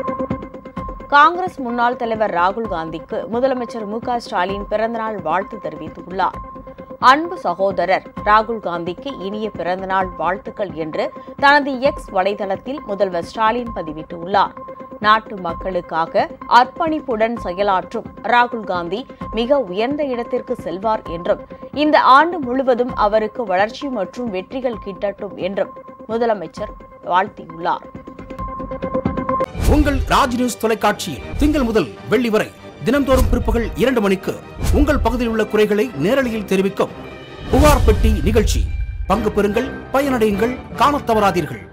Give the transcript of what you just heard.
காங்கிரஸ் முன்னாள் தலைவர் ராகுல் காந்திக்கு முதலமைச்சர் மு க ஸ்டாலின் பிறந்தநாள் வாழ்த்து தெரிவித்துள்ளார் அன்பு சகோதரர் ராகுல் காந்திக்கு இனிய பிறந்தநாள் வாழ்த்துக்கள் என்று தனது எக்ஸ் வலைதளத்தில் முதல்வர் ஸ்டாலின் பதிவிட்டுள்ளார் நாட்டு மக்களுக்காக அர்ப்பணிப்புடன் செயலாற்றும் ராகுல் காந்தி மிக உயர்ந்த இடத்திற்கு செல்வார் என்றும் இந்த ஆண்டு முழுவதும் அவருக்கு வளர்ச்சி மற்றும் வெற்றிகள் கிட்டட்டும் என்றும் முதலமைச்சர் வாழ்த்தியுள்ளார் உங்கள் ராஜ் நியூஸ் தொலைக்காட்சியில் திங்கள் முதல் வெள்ளி வரை தினம்தோறும் பிற்பகல் இரண்டு மணிக்கு உங்கள் பகுதியில் உள்ள குறைகளை நேரலையில் தெரிவிக்கும் புகார் பெட்டி நிகழ்ச்சி பங்கு பெறுங்கள் பயனடையுங்கள் காணத் தவறாதீர்கள்